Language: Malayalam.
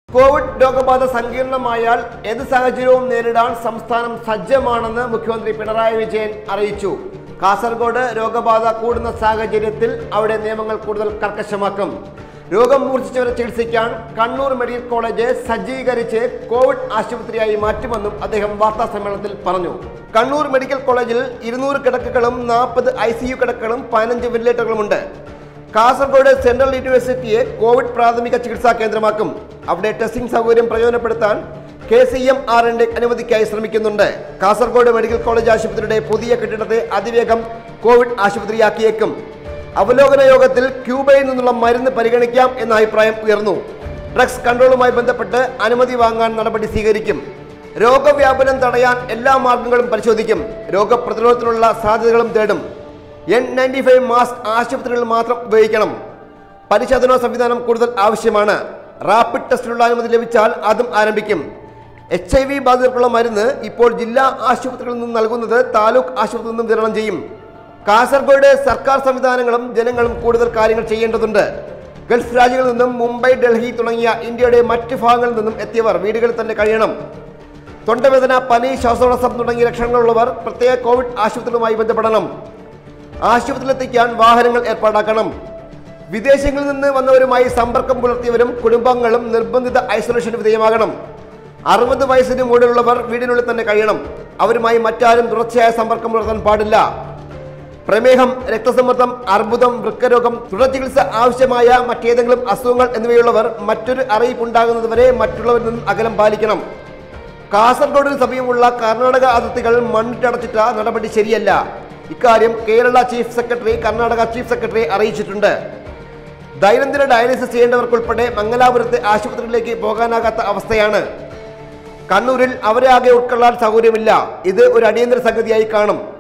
കോവിഡ് രോഗബാധ സങ്കീർണമായാൽ ഏത് സാഹചര്യവും നേരിടാൻ സംസ്ഥാനം സജ്ജമാണെന്ന് മുഖ്യമന്ത്രി പിണറായി വിജയൻ അറിയിച്ചു കാസർഗോഡ് രോഗബാധ കൂടുന്ന സാഹചര്യത്തിൽ അവിടെ നിയമങ്ങൾ കൂടുതൽ കർക്കശമാക്കും രോഗം മൂർച്ഛിച്ചവരെ ചികിത്സിക്കാൻ കണ്ണൂർ മെഡിക്കൽ കോളേജ് സജ്ജീകരിച്ച് കോവിഡ് ആശുപത്രിയായി മാറ്റുമെന്നും അദ്ദേഹം വാർത്താ സമ്മേളനത്തിൽ പറഞ്ഞു കണ്ണൂർ മെഡിക്കൽ കോളേജിൽ ഇരുന്നൂറ് കിടക്കകളും നാൽപ്പത് ഐ സി യു കിടക്കകളും പതിനഞ്ച് വെന്റിലേറ്ററുകളുമുണ്ട് കാസർഗോഡ് സെൻട്രൽ യൂണിവേഴ്സിറ്റിയെ കോവിഡ് പ്രാഥമിക ചികിത്സാ കേന്ദ്രമാക്കും അവിടെ ടെസ്റ്റിംഗ് സൗകര്യം പ്രയോജനപ്പെടുത്താൻ കെ സി എം ആറിന്റെ അനുമതിക്കായി ശ്രമിക്കുന്നുണ്ട് കാസർഗോഡ് മെഡിക്കൽ കോളേജ് ആശുപത്രിയുടെ പുതിയ കെട്ടിടത്തെ അതിവേഗം കോവിഡ് ആശുപത്രിയാക്കിയേക്കും അവലോകന യോഗത്തിൽ ക്യൂബയിൽ നിന്നുള്ള മരുന്ന് പരിഗണിക്കാം എന്ന അഭിപ്രായം ഉയർന്നു ഡ്രഗ്സ് കൺട്രോളുമായി ബന്ധപ്പെട്ട് അനുമതി വാങ്ങാൻ നടപടി സ്വീകരിക്കും രോഗവ്യാപനം തടയാൻ എല്ലാ മാർഗങ്ങളും പരിശോധിക്കും രോഗപ്രതിരോധത്തിനുള്ള സാധ്യതകളും തേടും എൻ നയൻറ്റി ഫൈവ് മാസ്ക് ആശുപത്രികളിൽ മാത്രം ഉപയോഗിക്കണം പരിശോധനാ സംവിധാനം കൂടുതൽ ആവശ്യമാണ് റാപ്പിഡ് ടെസ്റ്റിനുള്ള അനുമതി ലഭിച്ചാൽ അതും ആരംഭിക്കും എച്ച് ഐ വി ബാധിതർക്കുള്ള മരുന്ന് ഇപ്പോൾ ജില്ലാ ആശുപത്രികളിൽ നിന്നും നൽകുന്നത് താലൂക്ക് ആശുപത്രിയിൽ നിന്നും വിതരണം ചെയ്യും കാസർഗോഡ് സർക്കാർ സംവിധാനങ്ങളും ജനങ്ങളും കൂടുതൽ കാര്യങ്ങൾ ചെയ്യേണ്ടതുണ്ട് ഗൾഫ് രാജ്യങ്ങളിൽ നിന്നും മുംബൈ ഡൽഹി തുടങ്ങിയ ഇന്ത്യയുടെ മറ്റ് ഭാഗങ്ങളിൽ നിന്നും എത്തിയവർ വീടുകളിൽ തന്നെ കഴിയണം തൊണ്ടവേദന പനി ശ്വാസതടസ്സം തുടങ്ങിയ ലക്ഷണങ്ങളുള്ളവർ പ്രത്യേക കോവിഡ് ആശുപത്രികളുമായി ബന്ധപ്പെടണം ആശുപത്രിയിലെത്തിക്കാൻ വാഹനങ്ങൾ ഏർപ്പാടാക്കണം വിദേശങ്ങളിൽ നിന്ന് വന്നവരുമായി സമ്പർക്കം പുലർത്തിയവരും കുടുംബങ്ങളും നിർബന്ധിത ഐസൊലേഷന് വിധേയമാകണം അറുപത് വയസ്സിന് മുകളിലുള്ളവർ വീടിനുള്ളിൽ തന്നെ കഴിയണം അവരുമായി മറ്റാരും തുടർച്ചയായ സമ്പർക്കം പുലർത്താൻ പാടില്ല പ്രമേഹം രക്തസമ്മർദ്ദം അർബുദം വൃക്കരോഗം തുടർ ചികിത്സ ആവശ്യമായ മറ്റേതെങ്കിലും അസുഖങ്ങൾ എന്നിവയുള്ളവർ മറ്റൊരു അറിയിപ്പുണ്ടാകുന്നതുവരെ മറ്റുള്ളവരിൽ നിന്നും അകലം പാലിക്കണം കാസർഗോഡിന് സമീപമുള്ള കർണാടക അതിർത്തികൾ മണ്ണിട്ടടച്ചിട്ട നടപടി ശരിയല്ല ഇക്കാര്യം Kerala chief secretary Karnataka chief secretary അറിയിച്ചിട്ടുണ്ട് ദൈനംദിന ഡയാലിസിസ് ചെയ്യേണ്ടവർക്കുൾപ്പെടെ മംഗലാപുരത്തെ ആശുപത്രിയിലേക്ക് പോകാനാകാത്ത അവസ്ഥയാണ് കണ്ണൂരിൽ അവരെ ആകെ ഉൾക്കൊള്ളാൻ സൗകര്യമില്ല ഇത് ഒരു അടിയന്തര സംഗതിയായി കാണും